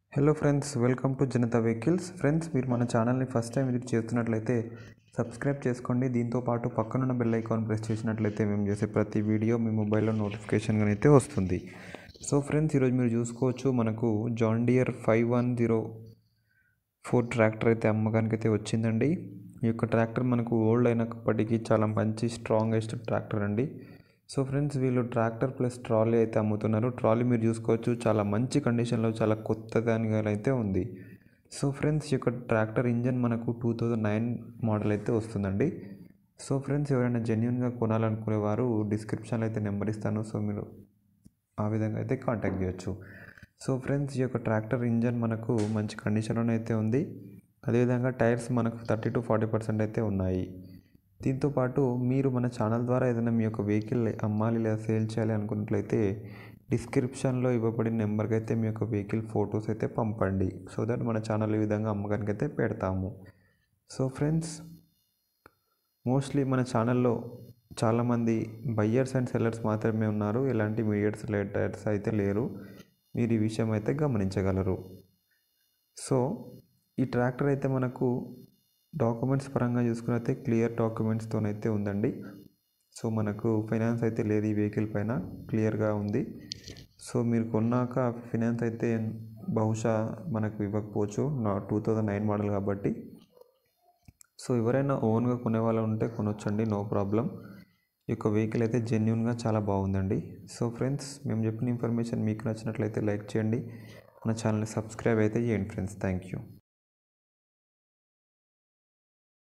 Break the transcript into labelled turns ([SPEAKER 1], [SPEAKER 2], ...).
[SPEAKER 1] hello friends welcome to Janata vehicles friends మీరు మన ఛానల్ని ఫస్ట్ టైం విజిట్ చేస్తున్నట్లయితే సబ్స్క్రైబ్ చేసుకోండి దీంతో పాటు పక్కనున్న బెల్ ఐకాన్ ప్రెస్ చేసినట్లయితే మేము చేసే ప్రతి వీడియో మీ మొబైల్లో నోటిఫికేషన్గా అయితే వస్తుంది సో ఫ్రెండ్స్ ఈరోజు మీరు చూసుకోవచ్చు మనకు John Deere five one zero four tractor అయితే అమ్మకానికి అయితే వచ్చిందండి ఈ యొక్క ట్రాక్టర్ మనకు ఓల్డ్ అయినప్పటికీ చాలా మంచి స్ట్రాంగెస్ట్ ట్రాక్టర్ అండి సో ఫ్రెండ్స్ వీళ్ళు ట్రాక్టర్ ప్లస్ ట్రాలీ అయితే అమ్ముతున్నారు ట్రాలీ మీరు చూసుకోవచ్చు చాలా మంచి కండిషన్లో చాలా కొత్తదానిగా అయితే ఉంది సో ఫ్రెండ్స్ ఈ యొక్క ట్రాక్టర్ ఇంజన్ మనకు టూ థౌజండ్ నైన్ మోడల్ అయితే వస్తుందండి సో ఫ్రెండ్స్ ఎవరైనా జెన్యున్గా కొనాలనుకునే వారు డిస్క్రిప్షన్లో అయితే నెంబర్ ఇస్తాను సో మీరు ఆ విధంగా అయితే కాంటాక్ట్ చేయొచ్చు సో ఫ్రెండ్స్ ఈ యొక్క ట్రాక్టర్ ఇంజన్ మనకు మంచి కండిషన్లోనే అయితే ఉంది అదేవిధంగా టైర్స్ మనకు థర్టీ టు ఫార్టీ పర్సెంట్ అయితే ఉన్నాయి దీంతోపాటు మీరు మన ఛానల్ ద్వారా ఏదైనా మీ యొక్క వెహికల్ అమ్మాలి లేదా సేల్ చేయాలి అనుకున్నట్లయితే డిస్క్రిప్షన్లో ఇవ్వబడిన నెంబర్కి అయితే మీ యొక్క వెహికల్ ఫొటోస్ అయితే పంపండి సో దట్ మన ఛానల్ ఈ విధంగా అమ్మకానికి అయితే పెడతాము సో ఫ్రెండ్స్ మోస్ట్లీ మన ఛానల్లో చాలామంది బయ్యర్స్ అండ్ సెల్లర్స్ మాత్రమే ఉన్నారు ఎలాంటి మీడియట్స్ లెటర్స్ అయితే లేరు మీరు ఈ విషయం అయితే గమనించగలరు సో ఈ ట్రాక్టర్ అయితే మనకు డాక్యుమెంట్స్ పరంగా చూసుకున్నైతే క్లియర్ డాక్యుమెంట్స్తోనైతే ఉందండి సో మనకు ఫైనాన్స్ అయితే లేదు ఈ వెహికల్ పైన క్లియర్గా ఉంది సో మీరు కొన్నాక ఫైనాన్స్ అయితే బహుశా మనకు ఇవ్వకపోవచ్చు నా టూ థౌజండ్ నైన్ మోడల్ కాబట్టి సో ఎవరైనా ఓన్గా కొనే వాళ్ళు ఉంటే కొనొచ్చండి నో ప్రాబ్లం ఈ యొక్క వెహికల్ అయితే జెన్యున్గా చాలా బాగుందండి సో ఫ్రెండ్స్ మేము చెప్పిన ఇన్ఫర్మేషన్ మీకు నచ్చినట్లయితే లైక్ చేయండి మన ఛానల్ని సబ్స్క్రైబ్ అయితే చేయండి ఫ్రెండ్స్ థ్యాంక్ యూ